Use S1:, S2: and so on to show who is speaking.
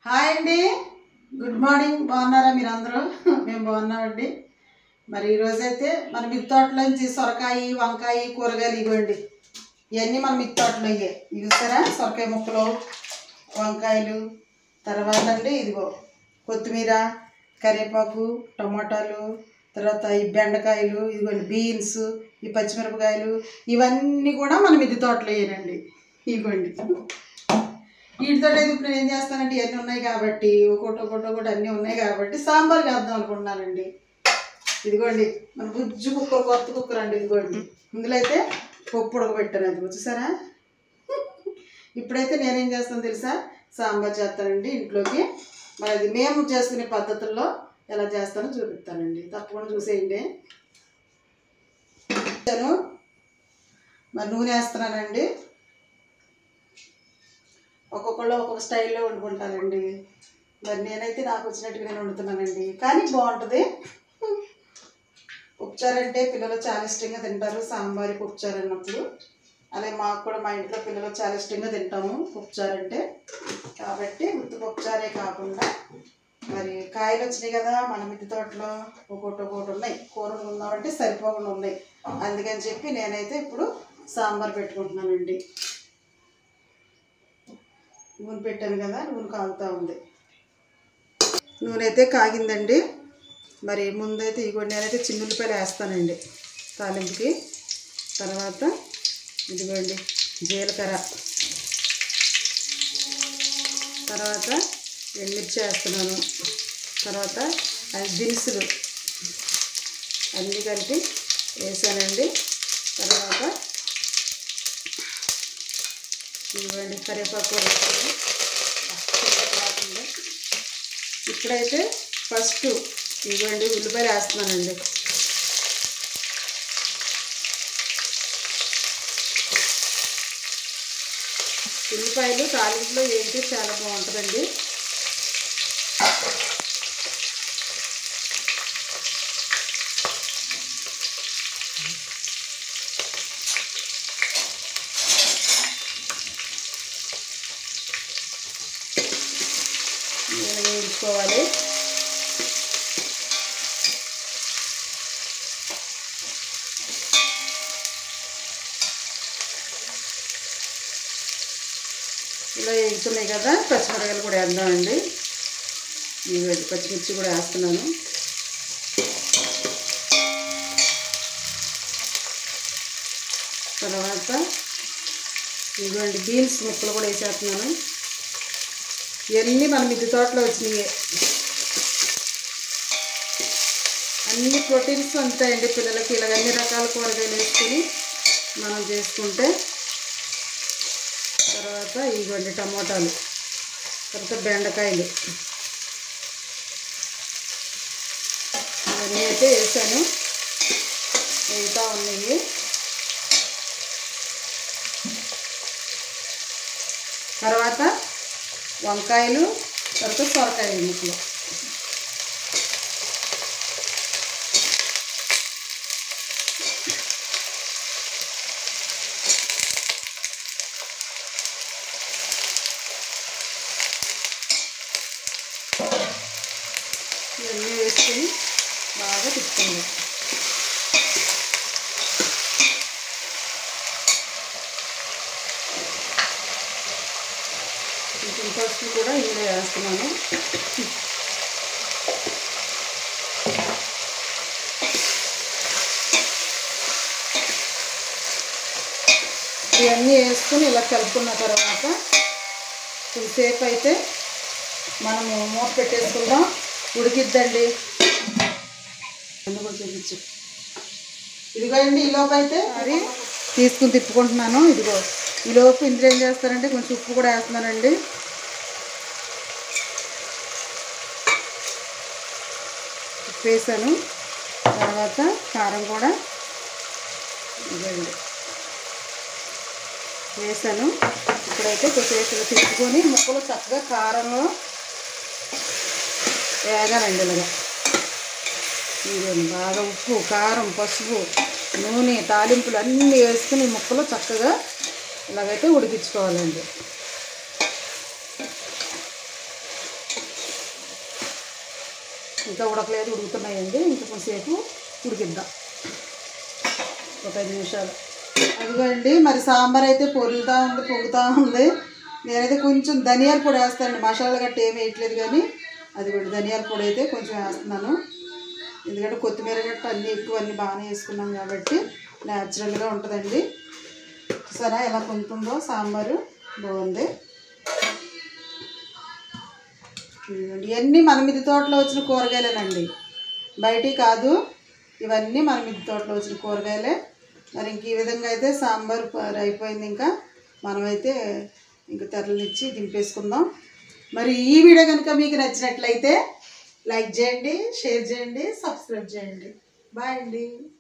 S1: hi అండి good morning బాగున్నారా మీరు అందరూ మేము బాగున్నామండి మరి ఈరోజైతే మన మిద్దె తోటలోంచి సొరకాయ వంకాయ కూరగాయలు ఇవ్వండి ఇవన్నీ మన మిద్దె తోటలో అయ్యే ఇవి చూస్తారా సొరకాయ ముక్కలు వంకాయలు తర్వాత అండి ఇదిగో కొత్తిమీర కరివేపాకు టమాటాలు తర్వాత ఈ బెండకాయలు ఇదిగోండి బీన్స్ ఈ పచ్చిమిరపకాయలు ఇవన్నీ కూడా మన మిద్దె తోటలో వేయనండి ఇవ్వండి వీటితో అయితే ఇప్పుడు నేను ఏం చేస్తానంటే ఇవన్నీ ఉన్నాయి కాబట్టి ఒకటి ఒకటి ఒకటి అన్నీ ఉన్నాయి కాబట్టి సాంబార్ వేద్దాం అనుకుంటున్నానండి ఇదిగోండి మన గుజ్జు కుక్కర్ కొత్త కుక్కర్ అండి ఇదిగోండి ఇందులో అయితే పప్పు ఉడకబెట్టాను అది చూసారా ఇప్పుడైతే నేనేం చేస్తాను తెలుసా సాంబార్ చేస్తానండి ఇంట్లోకి మరి అది మేము చేసుకునే పద్ధతుల్లో ఎలా చేస్తానో చూపిస్తానండి తప్పకుండా చూసేయండి నేను మరి నూనె వేస్తున్నానండి ఒక్కొక్కళ్ళు ఒక్కొక్క స్టైల్లో వండుకుంటారండి మరి నేనైతే నాకు వచ్చినట్టుగా నేను వండుతున్నానండి కానీ బాగుంటుంది ఉప్చారు అంటే పిల్లలు చాలా ఇష్టంగా తింటారు సాంబార్ ఉప్చారు అన్నప్పుడు అలాగే మాకు కూడా మా ఇంట్లో పిల్లలు చాలా ఇష్టంగా తింటాము ఉప్చారు అంటే కాబట్టి ఉత్తి ఉప్చారే కాకుండా మరి కాయలు వచ్చినాయి కదా మన మిద్దె తోటలో ఒక్కొక్కటి ఒక్కొక్కటి ఉన్నాయి కూరలు ఉన్నామంటే సరిపోకుండా ఉన్నాయి అందుకని చెప్పి నేనైతే ఇప్పుడు సాంబార్ పెట్టుకుంటున్నానండి నూనె పెట్టాను కదా నూనె కాగుతూ ఉంది నూనె అయితే కాగిందండి మరి ముందైతే ఇగో నేనైతే చిన్నుల్లిపాయలు వేస్తానండి తాలింపుకి తర్వాత ఇదిగోండి జీలకర్ర తర్వాత ఎండుమిర్చి వేస్తున్నాను తర్వాత అది దినుసులు అన్నీ కలిపి వేసానండి తర్వాత ఇవ్వండి కరివేపాకు వేసుకొని ఇప్పుడైతే ఫస్ట్ ఇవ్వండి ఉల్లిపాయలు వేస్తున్నానండి ఉల్లిపాయలు తాలింపులో వేస్తే చాలా బాగుంటుందండి నేను వేయించుకోవాలి ఇలా వేగుతున్నాయి కదా పచ్చిమిరకాయలు కూడా వేద్దామండి ఇవి పచ్చిమిర్చి కూడా వేస్తున్నాను తర్వాత ఇదిగోండి బీన్స్ ముక్కలు కూడా వేసేస్తున్నాను ఇవన్నీ మన మిద్దె తోటలో వచ్చినాయి అన్ని ప్రోటీన్స్ ఉంటాయండి పిల్లలకి ఇలాగ అన్ని రకాల కూరగాయలు వేసుకొని మనం చేసుకుంటే తర్వాత ఇవ్వండి టమోటాలు తర్వాత బెండకాయలు ఇవన్నీ అయితే వేసాను వేగుతూ ఉన్నాయి తర్వాత వంకాయలు తర్వాత సొరకాయ ముక్కలు ఇవన్నీ వేసుకొని బాగా తిప్పుకుందాం కొంచెం పసుపు కూడా ఇందులో వేస్తున్నాను ఇవన్నీ వేసుకొని ఇలా కలుపుకున్న తర్వాత కొంతసేపు అయితే మనము మూత పెట్టేసుకుందాం ఉడికిద్దండి అందుకు చూపించు ఇదిగో అండి ఈలోపు అయితే మరి తీసుకుని తిప్పుకుంటున్నాను ఇదిగో ఈలోపు ఇందులో ఏం చేస్తానంటే కొంచెం ఉప్పు కూడా వేస్తున్నానండి ఉప్పు వేసాను తర్వాత కారం కూడా ఇదండి వేసాను ఇప్పుడైతే కొంచెం తిప్పుకొని ముక్కలు చక్కగా కారంలో వేగానండి ఇలాగా ఇదిగోండి బాగా ఉప్పు కారం పసుపు నూనె తాలింపులు అన్నీ వేసుకుని ముక్కలు చక్కగా ఇలాగైతే ఉడికించుకోవాలండి ఇంకా ఉడకలేదు ఉడుకుతున్నాయండి ఇంకా కొంచెంసేపు ఉడికిద్దాం ఒక ఐదు నిమిషాలు అదిగోండి మరి సాంబార్ అయితే పొరులుతూ ఉంది పొంగుతూ ఉంది నేనైతే కొంచెం ధనియాల పొడి వేస్తానండి మసాలా గట్ట ఏమి వేయట్లేదు కానీ అదిగోండి ధనియాల పొడి అయితే కొంచెం వేస్తున్నాను ఎందుకంటే కొత్తిమీర గట్ట అన్నీ ఎక్కువ అన్నీ బాగానే వేసుకున్నాం కాబట్టి న్యాచురల్గా ఉంటుందండి సరే ఎలా పొందుతుందో సాంబారు బాగుంది ఇదిగోండి ఇవన్నీ మన మిద్ది తోటలో వచ్చిన కూరగాయలేనండి బయటి కాదు ఇవన్నీ మన మిద్ది తోటలో వచ్చిన కూరగాయలే మరి ఇంక ఈ విధంగా అయితే సాంబార్ ప- అయిపోయింది ఇంకా మనమైతే ఇంకా తెరలనిచ్చి దింపేసుకుందాం మరి ఈ వీడియో కనుక మీకు నచ్చినట్లయితే లైక్ చేయండి షేర్ చేయండి సబ్స్క్రైబ్ చేయండి బాయ్ అండి